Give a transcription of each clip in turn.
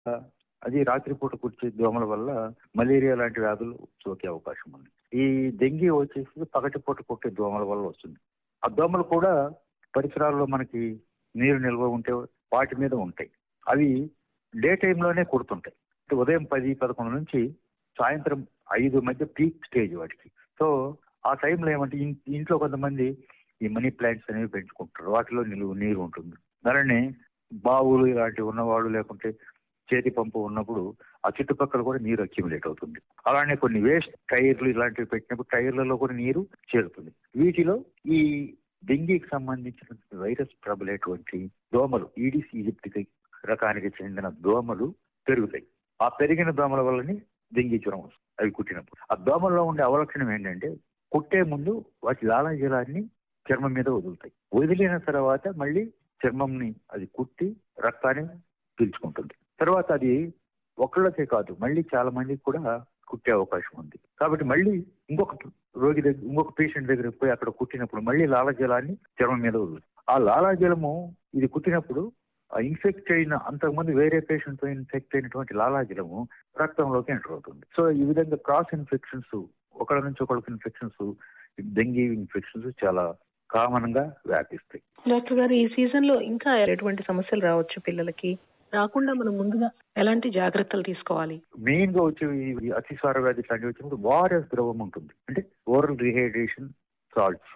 అది రాత్రిపూట కుర్చే దోమల వల్ల మలేరియా లాంటి వ్యాధులు సోకే అవకాశం ఉంది ఈ డెంగీ వచ్చేసి పగటిపూట కుట్టే దోమల వల్ల వస్తుంది ఆ దోమలు కూడా పరిసరాల్లో మనకి నీరు నిల్వ ఉంటే వాటి మీద ఉంటాయి అవి డే టైంలోనే కుడుతుంటాయి అంటే ఉదయం పది పదకొండు నుంచి సాయంత్రం ఐదు మధ్య పీక్ స్టేజ్ వాటికి సో ఆ టైంలో ఏమంటే ఇన్- ఇంట్లో కొంతమంది ఈ మనీ ప్లాంట్స్ అనేవి పెంచుకుంటారు వాటిలో నిలువ నీరు ఉంటుంది అలానే బావులు ఇలాంటివి ఉన్నవాళ్ళు లేకుంటే చేతి పంపు ఉన్నప్పుడు ఆ చుట్టుపక్కల కూడా నీరు అక్యుములేట్ అవుతుంది అలానే కొన్ని వేస్ట్ టైర్లు ఇలాంటివి పెట్టినప్పుడు టైర్లలో కూడా నీరు చేరుతుంది వీటిలో ఈ డెంగీకి సంబంధించిన వైరస్ ప్రబలేటువంటి దోమలు ఈడిస్ ఈజిప్టికి రకానికి చెందిన దోమలు పెరుగుతాయి ఆ పెరిగిన దోమల వల్లనే డెంగీ జ్వరం వస్తుంది అవి కుట్టినప్పుడు ఆ దోమల్లో ఉండే అవలక్షణం ఏంటంటే కుట్టే ముందు వాటి లాలాజలాన్ని చర్మం మీద వదులుతాయి వదిలిన తర్వాత మళ్ళీ చర్మంని అది కుట్టి రక్తాన్ని పీల్చుకుంటుంది తర్వాత అది ఒకళ్ళకే కాదు మళ్ళీ చాలా మందికి కూడా కుట్టే అవకాశం ఉంది కాబట్టి మళ్ళీ ఇంకొక రోగి దగ్గర ఇంకొక పేషెంట్ దగ్గరికి పోయి అక్కడ కుట్టినప్పుడు మళ్ళీ లాలాజలాన్ని చర్మం మీద వదులుతుంది ఆ లాలాజలము ఇది కుట్టినప్పుడు ఆ ఇన్ఫెక్ట్ అయిన అంతకుముందు వేరే పేషెంట్ తో ఇన్ఫెక్ట్ అయినటువంటి లాలాజలము రక్తంలోకి ఎంటర్ అవుతుంది సో ఈ విధంగా క్రాస్ ఇన్ఫెక్షన్స్ ఒకళ్ళ నుంచి ఒకళ్ళకి ఇన్ఫెక్షన్స్ డెంగీ ఇన్ఫెక్షన్స్ చాలా కామన్ గా వ్యాపిస్తాయి డాక్టర్ గారు ఈ సీజన్ లో ఇంకా ఎటువంటి సమస్యలు రావచ్చు పిల్లలకి రాకుండా మనం ముందుగా ఎలాంటి జాగ్రత్తలు తీసుకోవాలి మెయిన్ గా వచ్చే ఈ అతిసార వ్యాధి ఇట్లాంటివి వచ్చినప్పుడు వారస్ ద్రవం ఉంటుంది అంటే ఓరల్ రిహైడ్రేషన్ సాల్ట్స్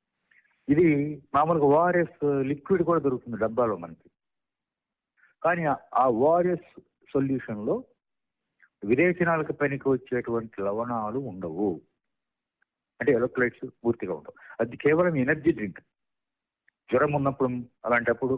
ఇది మామూలుగా ఓఆర్ఎస్ లిక్విడ్ కూడా దొరుకుతుంది డబ్బాలో మనకి కానీ ఆ- ఆ ఓఆర్ఎస్ సొల్యూషన్ లో విరేచనాలకు పనికి వచ్చేటువంటి లవణాలు ఉండవు అంటే ఎలక్ట్రోలైట్స్ పూర్తిగా ఉండవు అది కేవలం ఎనర్జీ డ్రింక్ జ్వరం ఉన్నప్పుడు అలాంటప్పుడు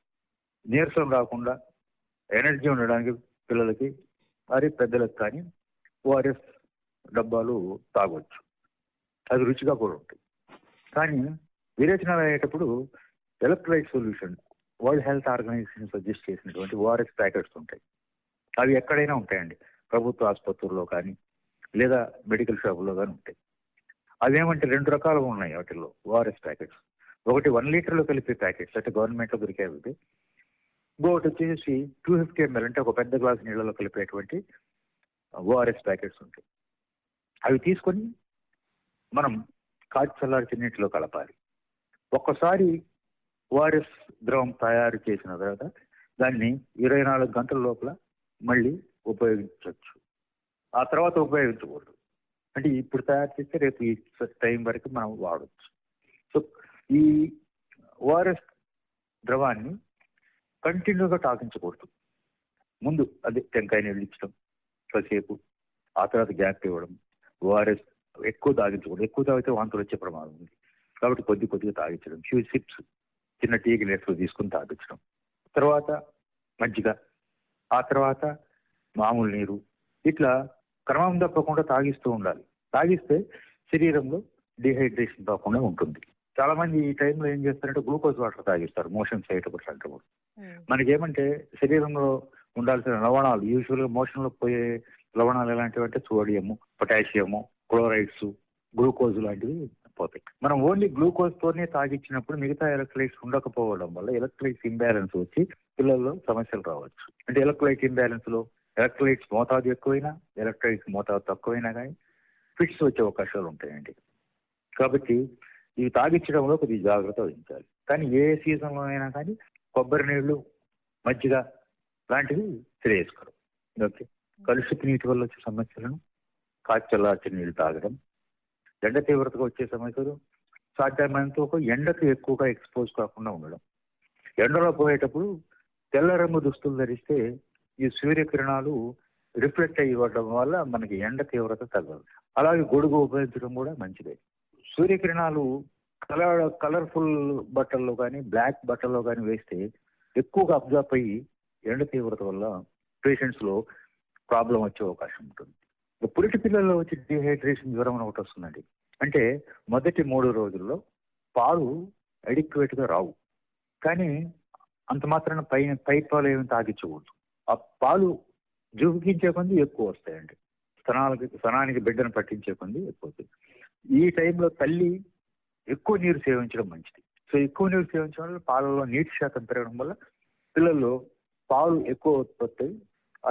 నీరసం రాకుండా ఎనర్జీ ఉండడానికి పిల్లలకి మరి పెద్దలకు కానీ ఓఆర్ఎస్ డబ్బాలు తాగొచ్చు అది రుచిగా కూడా ఉంటాయి కానీ విరేచనాలు అయ్యేటప్పుడు electrolyte solution World Health Organization suggest చేసినటువంటి ఓఆర్ఎస్ ప్యాకెట్స్ ఉంటాయి అవి ఎక్కడైనా ఉంటాయండి ప్రభుత్వ ఆసుపత్రుల్లో కానీ లేదా మెడికల్ షాపుల్లో కానీ ఉంటాయి అవేమంటే రెండు రకాలుగా ఉన్నాయి వాటిల్లో ఓఆర్ఎస్ ప్యాకెట్స్ ఒకటి వన్ లీటర్లో కలిపే ప్యాకెట్స్ అంటే గవర్నమెంట్లో దొరికే అవి ఇంకొకటి వచ్చేసి టూ ఫిఫ్టీ ఎంఎల్ అంటే ఒక పెద్ద గ్లాస్ నీళ్ళలో కలిపేటువంటి ఓఆర్ఎస్ ప్యాకెట్స్ ఉంటాయి అవి తీసుకొని మనం కాచి చల్లార్చిన నీటిలో కలపాలి ఒక్కసారి ఓఆర్ఎస్ ద్రవం తయారు చేసిన తర్వాత దాన్ని ఇరవై నాలుగు గంటల లోపల మళ్ళీ ఉపయోగించవచ్చు ఆ తర్వాత ఉపయోగించకూడదు అంటే ఇప్పుడు తయారు చేస్తే రేపు ఈ టైం వరకు మనం వాడవచ్చు సో ఈ ఓఆర్ఎస్ ద్రవాన్ని కంటిన్యూగా తాగించకూడదు ముందు అదే టెంకాయ నీళ్ళు ఇచ్చడం కాసేపు ఆ తర్వాత గ్యాప్ ఇవ్వడం ఓఆర్ఎస్ ఎక్కువ తాగించకూడదు ఎక్కువ తాగితే వాంతులు వచ్చే ప్రమాదం ఉంది కాబట్టి కొద్ది కొద్దిగా తాగించడం ఫ్యూ సిప్స్ చిన్న టీ గ్లాస్లో తీసుకుని తాగించడం తర్వాత మజ్జిగ ఆ తర్వాత మామూలు నీరు ఇట్లా క్రమం తప్పకుండా తాగిస్తూ ఉండాలి తాగిస్తే శరీరంలో డిహైడ్రేషన్ కాకుండా ఉంటుంది చాలా మంది ఈ టైంలో ఏం చేస్తారంటే గ్లూకోజ్ వాటర్ తాగిస్తారు మోషన్స్ అయ్యేటప్పుడు అంటప్పుడు మనకేమంటే శరీరంలో ఉండాల్సిన లవణాలు యూజువల్ గా మోషన్ లో పోయే లవణాలు ఎలాంటివి అంటే సోడియము పొటాషియము క్లోరైడ్స్ గ్లూకోజ్ లాంటివి పోతాయి మనం ఓన్లీ గ్లూకోజ్ తోనే తాగిచ్చినప్పుడు మిగతా ఎలక్ట్రైట్స్ ఉండకపోవడం వల్ల ఎలక్ట్రైట్స్ ఇంబ్యాలెన్స్ వచ్చి పిల్లల్లో సమస్యలు రావచ్చు అంటే ఎలక్ట్రైట్ ఇంబ్యాలెన్స్ లో ఎలక్ట్రైట్స్ మోతాదు ఎక్కువైనా ఎలక్ట్రైట్స్ మోతాదు తక్కువైనా కానీ ఫిట్స్ వచ్చే అవకాశాలు ఉంటాయండి కాబట్టి ఇవి తాగించడంలో కొద్దిగా జాగ్రత్త వహించాలి కానీ ఏ సీజన్లో అయినా కానీ కొబ్బరి నీళ్లు మజ్జిగ లాంటివి శ్రేయస్కరం ఓకే కలుషిత నీటి వల్ల వచ్చే సమస్యలను కాచి చల్లార్చిన నీళ్లు తాగడం ఎండ తీవ్రతగా వచ్చే సమస్యలు సాధ్యమైనంత ఒక ఎండకు ఎక్కువగా ఎక్స్పోజ్ కాకుండా ఉండడం ఎండలో పోయేటప్పుడు తెల్ల రంగు దుస్తులు ధరిస్తే ఈ సూర్యకిరణాలు రిఫ్లెక్ట్ అయ్యి ఇవ్వడం వల్ల మనకి ఎండ తీవ్రత తగ్గదు అలాగే గొడుగు ఉపయోగించడం కూడా మంచిదే సూర్యకిరణాలు కలర్ కలర్ఫుల్ బట్టల్లో కానీ బ్లాక్ బట్టల్లో కానీ వేస్తే ఎక్కువగా అబ్జర్వ్ అయ్యి ఎండ తీవ్రత వల్ల పేషెంట్స్ లో ప్రాబ్లం వచ్చే అవకాశం ఉంటుంది పురిటి పిల్లల్లో వచ్చి డిహైడ్రేషన్ జ్వరం అని ఒకటి వస్తుందండి అంటే మొదటి మూడు రోజుల్లో పాలు అడిక్వేట్ గా రావు కానీ అంత మాత్రాన పైన పై పాలు ఏమి తాగించకూడదు ఆ పాలు జుగికించే కొంది ఎక్కువ వస్తాయండి స్తనాలకి స్తనానికి బిడ్డను పట్టించే కొంది ఎక్కువ వస్తాయి ఈ టైంలో తల్లి ఎక్కువ నీరు సేవించడం మంచిది సో ఎక్కువ నీరు సేవించడం వల్ల పాలలో నీటి శాతం పెరగడం వల్ల పిల్లల్లో పాలు ఎక్కువ ఉత్పత్తి అయి